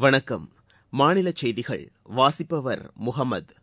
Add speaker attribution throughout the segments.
Speaker 1: வணக்கம் மாநிலச் செய்திகள் வாசிப்பவர் முகமது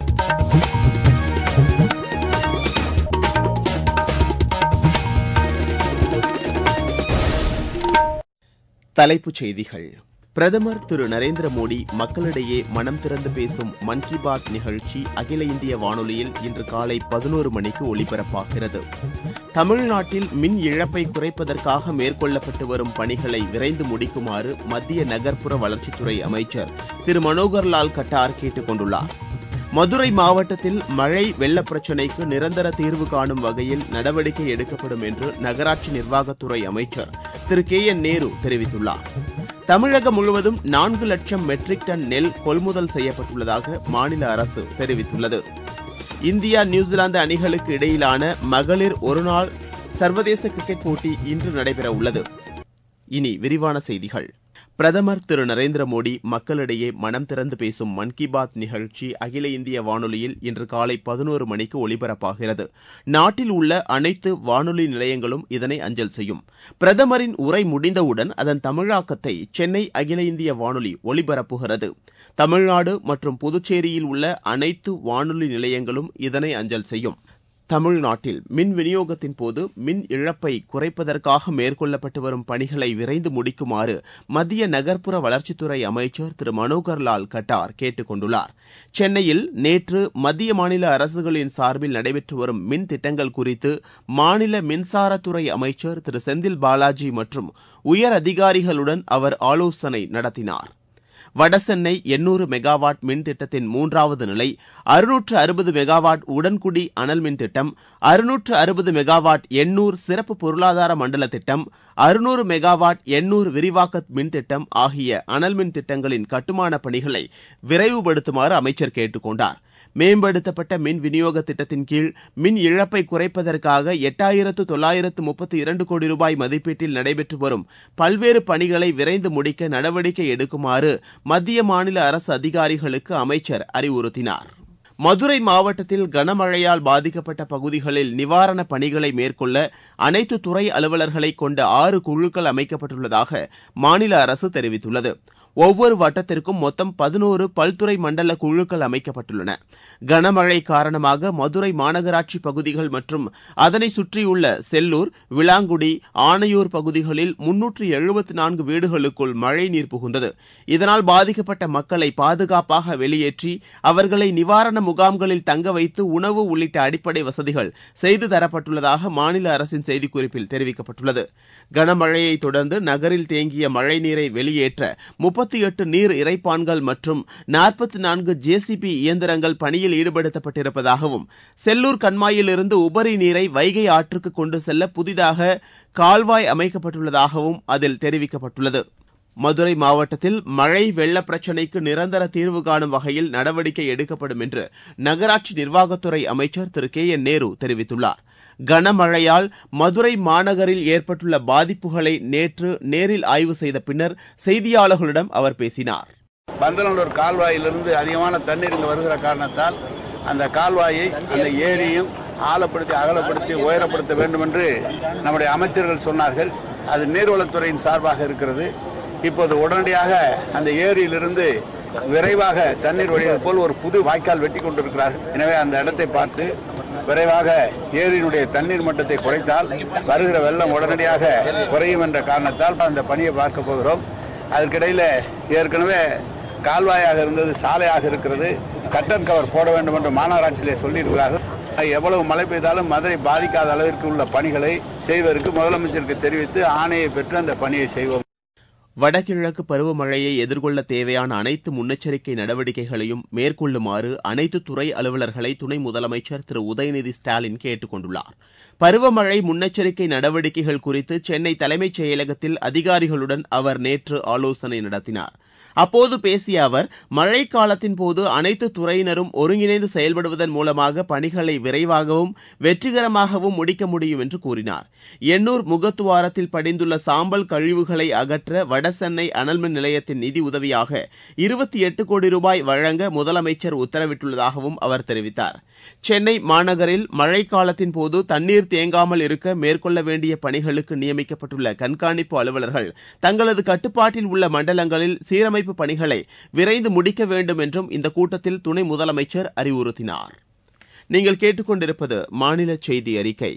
Speaker 1: தலைப்புச் செய்திகள் பிரதமர் திரு நரேந்திர மோடி மக்களிடையே மனம் திறந்து பேசும் மன் கி பாத் நிகழ்ச்சி அகில இந்திய வானொலியில் இன்று காலை பதினோரு மணிக்கு ஒலிபரப்பாகிறது தமிழ்நாட்டில் மின் இழப்பை குறைப்பதற்காக மேற்கொள்ளப்பட்டு வரும் பணிகளை விரைந்து முடிக்குமாறு மத்திய நகர்ப்புற வளர்ச்சித்துறை அமைச்சர் திரு மனோகர்லால் கட்டார் கேட்டுக் கொண்டுள்ளார் மதுரை மாவட்டத்தில் மழை வெள்ள பிரச்சினைக்கு நிரந்தர தீர்வு காணும் வகையில் நடவடிக்கை எடுக்கப்படும் என்று நகராட்சி நிர்வாகத்துறை அமைச்சர் திரு கே என் நேரு தெரிவித்துள்ளார் தமிழகம் முழுவதும் நான்கு லட்சம் மெட்ரிக் டன் நெல் கொள்முதல் செய்யப்பட்டுள்ளதாக மாநில அரசு தெரிவித்துள்ளது இந்தியா நியூசிலாந்து அணிகளுக்கு இடையிலான மகளிர் ஒருநாள் சர்வதேச கிரிக்கெட் போட்டி இன்று நடைபெறவுள்ளது இனி விரிவான செய்திகள் பிரதமர் திரு நரேந்திர மோடி மக்களிடையே மனம் திறந்து பேசும் மன் கி பாத் நிகழ்ச்சி அகில இந்திய வானொலியில் இன்று காலை பதினோரு மணிக்கு ஒலிபரப்பாகிறது நாட்டில் உள்ள அனைத்து வானொலி நிலையங்களும் இதனை அஞ்சல் செய்யும் பிரதமரின் உரை முடிந்தவுடன் அதன் தமிழாக்கத்தை சென்னை அகில இந்திய வானொலி ஒலிபரப்புகிறது தமிழ்நாடு மற்றும் புதுச்சேரியில் உள்ள அனைத்து வானொலி நிலையங்களும் இதனை அஞ்சல் செய்யும் தமிழ்நாட்டில் மின் விநியோகத்தின் போது மின் இழப்பை குறைப்பதற்காக மேற்கொள்ளப்பட்டு வரும் பணிகளை விரைந்து முடிக்குமாறு மத்திய நகர்ப்புற வளர்ச்சித்துறை அமைச்சர் திரு மனோகர்லால் கட்டார் கேட்டுக் கொண்டுள்ளார் சென்னையில் நேற்று மத்திய மாநில அரசுகளின் சார்பில் நடைபெற்று வரும் மின் திட்டங்கள் குறித்து மாநில மின்சாரத்துறை அமைச்சர் திரு செந்தில் பாலாஜி மற்றும் உயர் அதிகாரிகளுடன் அவர் ஆலோசனை நடத்தினார் வடசென்னை எண்ணூறு மெகாவாட் மின் திட்டத்தின் மூன்றாவது நிலை அறுநூற்று அறுபது மெகாவாட் உடன்குடி அனல் மின் திட்டம் அறுநூற்று அறுபது மெகாவாட் எண்ணூர் சிறப்பு பொருளாதார மண்டல திட்டம் அறுநூறு மெகாவாட் எண்ணூர் விரிவாக்க மின் திட்டம் ஆகிய அனல் மின் திட்டங்களின் கட்டுமானப் பணிகளை விரைவுபடுத்துமாறு அமைச்சர் கேட்டுக் கொண்டார் மேம்படுத்தப்பட்ட மின் விநியோக திட்டத்தின் கீழ் மின் இழப்பை குறைப்பதற்காக எட்டாயிரத்து தொள்ளாயிரத்து முப்பத்தி இரண்டு கோடி ரூபாய் மதிப்பீட்டில் நடைபெற்று வரும் பல்வேறு பணிகளை விரைந்து முடிக்க நடவடிக்கை எடுக்குமாறு மத்திய மாநில அரசு அதிகாரிகளுக்கு அமைச்சர் அறிவுறுத்தினார் மதுரை மாவட்டத்தில் கனமழையால் பாதிக்கப்பட்ட பகுதிகளில் நிவாரணப் பணிகளை மேற்கொள்ள அனைத்து துறை அலுவலர்களை கொண்ட ஆறு குழுக்கள் அமைக்கப்பட்டுள்ளதாக மாநில அரசு தெரிவித்துள்ளது ஒவ்வொரு வட்டத்திற்கும் மொத்தம் பதினோரு பல்துறை மண்டல குழுக்கள் அமைக்கப்பட்டுள்ளன கனமழை காரணமாக மதுரை மாநகராட்சி பகுதிகள் மற்றும் அதனை சுற்றியுள்ள செல்லூர் விளாங்குடி ஆணையூர் பகுதிகளில் முன்னூற்று எழுபத்து நான்கு வீடுகளுக்குள் மழை நீர் புகுந்தது இதனால் பாதிக்கப்பட்ட மக்களை பாதுகாப்பாக வெளியேற்றி அவர்களை நிவாரண முகாம்களில் தங்க வைத்து உணவு உள்ளிட்ட அடிப்படை வசதிகள் செய்து தரப்பட்டுள்ளதாக மாநில அரசின் செய்திக்குறிப்பில் தெரிவிக்கப்பட்டுள்ளது கனமழையை தொடர்ந்து நகரில் தேங்கிய மழைநீரை வெளியேற்ற முப்பத்தி எட்டு நீர் இறைப்பான்கள் மற்றும் நாற்பத்தி நான்கு ஜேசிபி இயந்திரங்கள் பணியில் ஈடுபடுத்தப்பட்டிருப்பதாகவும் செல்லூர் கண்மாயிலிருந்து உபரி நீரை வைகை ஆற்றுக்கு கொண்டு செல்ல புதிதாக கால்வாய் அமைக்கப்பட்டுள்ளதாகவும் அதில் தெரிவிக்கப்பட்டுள்ளது மதுரை மாவட்டத்தில் மழை வெள்ள பிரச்சினைக்கு நிரந்தர தீர்வு காணும் வகையில் நடவடிக்கை எடுக்கப்படும் என்று நகராட்சி நிர்வாகத்துறை அமைச்சர் திரு கே என் நேரு தெரிவித்துள்ளார் கனமழையால் மதுரை மாநகரில் ஏற்பட்டுள்ள பாதிப்புகளை நேற்று நேரில் ஆய்வு செய்த பின்னர் செய்தியாளர்களிடம் அவர் பேசினார்
Speaker 2: பந்தநல்லூர் கால்வாயிலிருந்து அதிகமான தண்ணீர் இங்கு வருகிற காரணத்தால் அந்த கால்வாயை அந்த ஏரியும் ஆழப்படுத்தி அகலப்படுத்தி உயரப்படுத்த வேண்டும் என்று நம்முடைய அமைச்சர்கள் சொன்னார்கள் அது நீர்வளத்துறையின் சார்பாக இருக்கிறது இப்போது உடனடியாக அந்த ஏரியிலிருந்து விரைவாக தண்ணீர் வழிவது போல் ஒரு புது வாய்க்கால் வெட்டி கொண்டிருக்கிறார்கள் எனவே அந்த இடத்தை பார்த்து விரைவாக ஏரியினுடைய தண்ணீர் மட்டத்தை குறைத்தால் வருகிற வெள்ளம் உடனடியாக குறையும் என்ற காரணத்தால் அந்த பணியை பார்க்க போகிறோம் அதற்கிடையில ஏற்கனவே கால்வாயாக இருந்தது சாலையாக இருக்கிறது கட்டன் கவர் போட வேண்டும் என்று மாநகராட்சியிலே சொல்லியிருக்கிறார்கள் எவ்வளவு மழை பெய்தாலும் மதுரை பாதிக்காத அளவிற்கு உள்ள பணிகளை செய்வதற்கு முதலமைச்சருக்கு தெரிவித்து ஆணையை பெற்று அந்த பணியை செய்வோம்
Speaker 1: வடகிழக்கு பருவமழையை எதிர்கொள்ள தேவையான அனைத்து முன்னெச்சரிக்கை நடவடிக்கைகளையும் மேற்கொள்ளுமாறு அனைத்து துறை அலுவலர்களை துணை முதலமைச்சர் திரு உதயநிதி ஸ்டாலின் கேட்டுக் கொண்டுள்ளார் பருவமழை முன்னெச்சரிக்கை நடவடிக்கைகள் குறித்து சென்னை தலைமைச் செயலகத்தில் அதிகாரிகளுடன் அவர் நேற்று ஆலோசனை நடத்தினார் அப்போது பேசிய அவர் மழை காலத்தின் போது அனைத்து துறையினரும் ஒருங்கிணைந்து செயல்படுவதன் மூலமாக பணிகளை விரைவாகவும் வெற்றிகரமாகவும் முடிக்க முடியும் என்று கூறினார் எண்ணூர் முகத்துவாரத்தில் படிந்துள்ள சாம்பல் கழிவுகளை அகற்ற வட வடசென்னை அனல்மின் நிலையத்தின் நிதி உதவியாக இருபத்தி எட்டு கோடி ரூபாய் வழங்க முதலமைச்சர் உத்தரவிட்டுள்ளதாகவும் அவர் தெரிவித்தார் சென்னை மாநகரில் மழைக்காலத்தின் போது தண்ணீர் தேங்காமல் இருக்க மேற்கொள்ள வேண்டிய பணிகளுக்கு நியமிக்கப்பட்டுள்ள கண்காணிப்பு அலுவலர்கள் தங்களது கட்டுப்பாட்டில் உள்ள மண்டலங்களில் சீரமைப்பு பணிகளை விரைந்து முடிக்க வேண்டும் என்றும் இந்த கூட்டத்தில் துணை முதலமைச்சர் அறிவுறுத்தினார் நீங்கள் கேட்டுக்கொண்டிருப்பது மாநில செய்தி அறிக்கை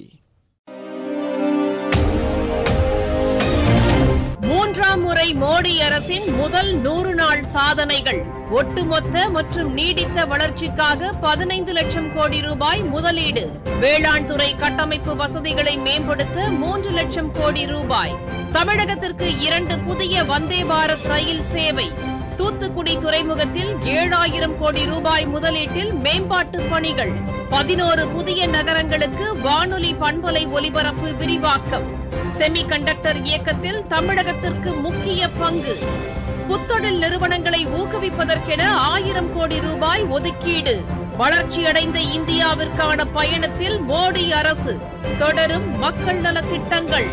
Speaker 3: மூன்றாம் முறை மோடி அரசின் முதல் நூறு நாள் சாதனைகள் ஒட்டுமொத்த மற்றும் நீடித்த வளர்ச்சிக்காக பதினைந்து லட்சம் கோடி ரூபாய் முதலீடு வேளாண் துறை கட்டமைப்பு வசதிகளை மேம்படுத்த மூன்று லட்சம் கோடி ரூபாய் தமிழகத்திற்கு இரண்டு புதிய வந்தே பாரத் ரயில் சேவை தூத்துக்குடி துறைமுகத்தில் ஏழாயிரம் கோடி ரூபாய் முதலீட்டில் மேம்பாட்டு பணிகள் பதினோரு புதிய நகரங்களுக்கு வானொலி பண்பலை ஒலிபரப்பு விரிவாக்கம் செமி கண்டக்டர் இயக்கத்தில் தமிழகத்திற்கு முக்கிய பங்கு புத்தொழில் நிறுவனங்களை ஊக்குவிப்பதற்கென ஆயிரம் கோடி ரூபாய் ஒதுக்கீடு வளர்ச்சியடைந்த இந்தியாவிற்கான பயணத்தில் மோடி அரசு தொடரும் மக்கள் நலத்திட்டங்கள்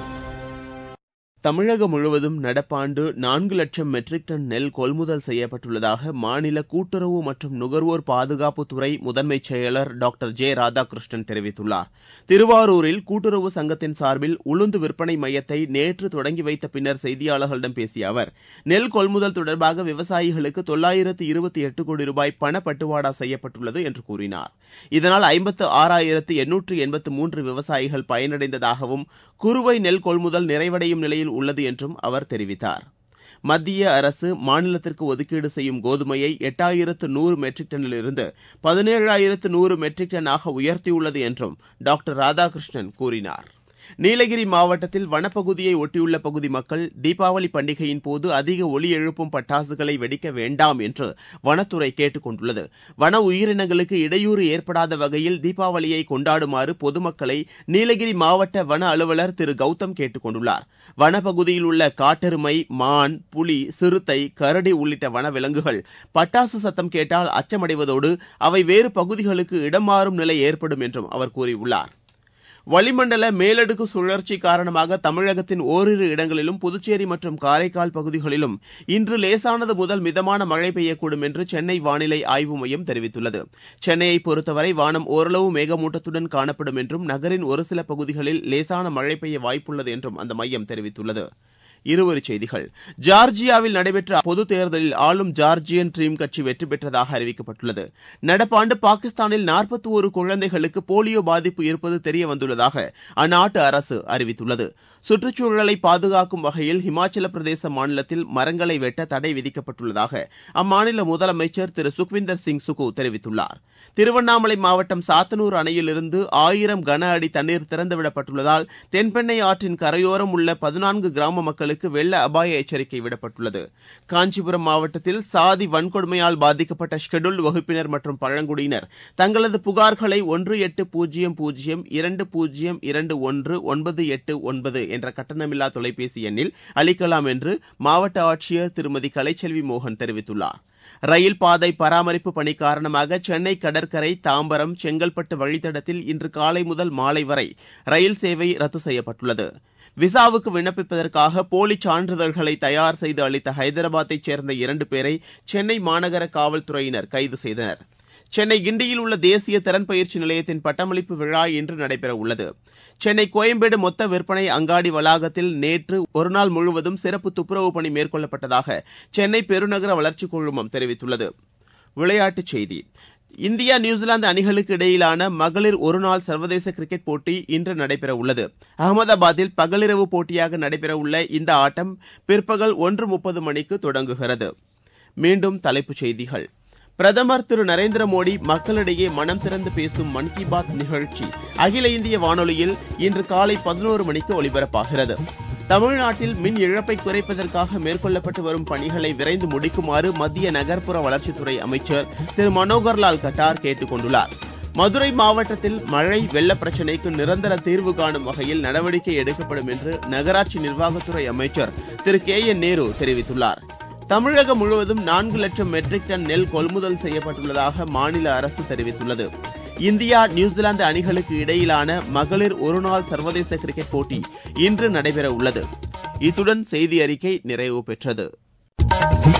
Speaker 1: தமிழகம் முழுவதும் நடப்பாண்டு நான்கு லட்சம் மெட்ரிக் டன் நெல் கொள்முதல் செய்யப்பட்டுள்ளதாக மாநில கூட்டுறவு மற்றும் நுகர்வோர் பாதுகாப்புத்துறை முதன்மைச் செயலர் டாக்டர் ஜே ராதாகிருஷ்ணன் தெரிவித்துள்ளார் திருவாரூரில் கூட்டுறவு சங்கத்தின் சார்பில் உளுந்து விற்பனை மையத்தை நேற்று தொடங்கி வைத்த பின்னர் செய்தியாளர்களிடம் பேசிய அவர் நெல் கொள்முதல் தொடர்பாக விவசாயிகளுக்கு தொள்ளாயிரத்து இருபத்தி எட்டு கோடி ரூபாய் பணப்பட்டுவாடா செய்யப்பட்டுள்ளது என்று கூறினார் இதனால் ஐம்பத்து ஆறாயிரத்து எண்ணூற்று எண்பத்து மூன்று விவசாயிகள் பயனடைந்ததாகவும் குறுவை நெல் கொள்முதல் நிறைவடையும் நிலையில் உள்ளது என்றும் அவர் தெரிவித்தார் மத்திய அரசு மாநிலத்திற்கு ஒதுக்கீடு செய்யும் கோதுமையை எட்டாயிரத்து நூறு மெட்ரிக் டன்னிலிருந்து பதினேழாயிரத்து நூறு மெட்ரிக் டன்னாக உயர்த்தியுள்ளது என்றும் டாக்டர் ராதாகிருஷ்ணன் கூறினார் நீலகிரி மாவட்டத்தில் வனப்பகுதியை ஒட்டியுள்ள பகுதி மக்கள் தீபாவளி பண்டிகையின் போது அதிக ஒலி எழுப்பும் பட்டாசுகளை வெடிக்க வேண்டாம் என்று வனத்துறை கேட்டுக் கொண்டுள்ளது வன உயிரினங்களுக்கு இடையூறு ஏற்படாத வகையில் தீபாவளியை கொண்டாடுமாறு பொதுமக்களை நீலகிரி மாவட்ட வன அலுவலர் திரு கௌதம் கேட்டுக் கொண்டுள்ளார் வனப்பகுதியில் உள்ள காட்டெருமை மான் புலி சிறுத்தை கரடி உள்ளிட்ட வனவிலங்குகள் பட்டாசு சத்தம் கேட்டால் அச்சமடைவதோடு அவை வேறு பகுதிகளுக்கு இடம் மாறும் நிலை ஏற்படும் என்றும் அவர் கூறியுள்ளார் வளிமண்டல மேலடுக்கு சுழற்சி காரணமாக தமிழகத்தின் ஓரிரு இடங்களிலும் புதுச்சேரி மற்றும் காரைக்கால் பகுதிகளிலும் இன்று லேசானது முதல் மிதமான மழை பெய்யக்கூடும் என்று சென்னை வானிலை ஆய்வு மையம் தெரிவித்துள்ளது சென்னையை பொறுத்தவரை வானம் ஓரளவு மேகமூட்டத்துடன் காணப்படும் என்றும் நகரின் ஒரு சில பகுதிகளில் லேசான மழை பெய்ய வாய்ப்புள்ளது என்றும் அந்த மையம் தெரிவித்துள்ளது இருவரிச் செய்திகள் ஜார்ஜியாவில் நடைபெற்ற பொதுத் தேர்தலில் ஆளும் ஜார்ஜியன் ட்ரீம் கட்சி வெற்றி பெற்றதாக அறிவிக்கப்பட்டுள்ளது நடப்பாண்டு பாகிஸ்தானில் நாற்பத்தி ஒரு குழந்தைகளுக்கு போலியோ பாதிப்பு இருப்பது தெரிய வந்துள்ளதாக அந்நாட்டு அரசு அறிவித்துள்ளது சுற்றுச்சூழலை பாதுகாக்கும் வகையில் ஹிமாச்சல பிரதேச மாநிலத்தில் மரங்களை வெட்ட தடை விதிக்கப்பட்டுள்ளதாக அம்மாநில முதலமைச்சர் திரு சுக்விந்தர் சிங் சுகு தெரிவித்துள்ளார் திருவண்ணாமலை மாவட்டம் சாத்தனூர் அணையிலிருந்து ஆயிரம் கன அடி தண்ணீர் திறந்துவிடப்பட்டுள்ளதால் தென்பெண்ணை ஆற்றின் கரையோரம் உள்ள பதினான்கு கிராம மக்களுக்கு வெள்ள அபாய எச்சரிக்கை விடப்பட்டுள்ளது காஞ்சிபுரம் மாவட்டத்தில் சாதி வன்கொடுமையால் பாதிக்கப்பட்ட ஷெட்யூல்டு வகுப்பினர் மற்றும் பழங்குடியினர் தங்களது புகார்களை ஒன்று எட்டு பூஜ்ஜியம் பூஜ்ஜியம் இரண்டு பூஜ்ஜியம் இரண்டு ஒன்று ஒன்பது எட்டு ஒன்பது என்ற கட்டணமில்லா தொலைபேசி எண்ணில் அளிக்கலாம் என்று மாவட்ட ஆட்சியர் திருமதி கலைச்செல்வி மோகன் தெரிவித்துள்ளார் ரயில் பாதை பராமரிப்பு பணி காரணமாக சென்னை கடற்கரை தாம்பரம் செங்கல்பட்டு வழித்தடத்தில் இன்று காலை முதல் மாலை வரை ரயில் சேவை ரத்து செய்யப்பட்டுள்ளது விசாவுக்கு விண்ணப்பிப்பதற்காக போலி சான்றிதழ்களை தயார் செய்து அளித்த ஹைதராபாத்தைச் சேர்ந்த இரண்டு பேரை சென்னை மாநகர காவல்துறையினர் கைது செய்தனர் சென்னை கிண்டியில் உள்ள தேசிய திறன் பயிற்சி நிலையத்தின் பட்டமளிப்பு விழா இன்று நடைபெற உள்ளது சென்னை கோயம்பேடு மொத்த விற்பனை அங்காடி வளாகத்தில் நேற்று ஒருநாள் முழுவதும் சிறப்பு துப்புரவு பணி மேற்கொள்ளப்பட்டதாக சென்னை பெருநகர வளர்ச்சிக் குழுமம் தெரிவித்துள்ளது விளையாட்டுச் செய்தி இந்தியா நியூசிலாந்து அணிகளுக்கு இடையிலான மகளிர் ஒருநாள் சர்வதேச கிரிக்கெட் போட்டி இன்று நடைபெற உள்ளது அகமதாபாத்தில் பகலிரவு போட்டியாக நடைபெறவுள்ள இந்த ஆட்டம் பிற்பகல் ஒன்று முப்பது மணிக்கு தொடங்குகிறது மீண்டும் தலைப்புச் செய்திகள் பிரதமர் திரு நரேந்திர மோடி மக்களிடையே மனம் திறந்து பேசும் மன் கி பாத் நிகழ்ச்சி அகில இந்திய வானொலியில் இன்று காலை பதினோரு மணிக்கு ஒலிபரப்பாகிறது தமிழ்நாட்டில் மின் இழப்பை குறைப்பதற்காக மேற்கொள்ளப்பட்டு வரும் பணிகளை விரைந்து முடிக்குமாறு மத்திய நகர்ப்புற வளர்ச்சித்துறை அமைச்சர் திரு மனோகர்லால் கட்டார் கேட்டுக் கொண்டுள்ளார் மதுரை மாவட்டத்தில் மழை வெள்ள பிரச்சினைக்கு நிரந்தர தீர்வு காணும் வகையில் நடவடிக்கை எடுக்கப்படும் என்று நகராட்சி நிர்வாகத்துறை அமைச்சர் திரு கே என் நேரு தெரிவித்துள்ளார் தமிழகம் முழுவதும் நான்கு லட்சம் மெட்ரிக் டன் நெல் கொள்முதல் செய்யப்பட்டுள்ளதாக மாநில அரசு தெரிவித்துள்ளது இந்தியா நியூசிலாந்து அணிகளுக்கு இடையிலான மகளிர் ஒருநாள் சர்வதேச கிரிக்கெட் போட்டி இன்று நடைபெற உள்ளது இத்துடன் செய்தி அறிக்கை நிறைவு பெற்றது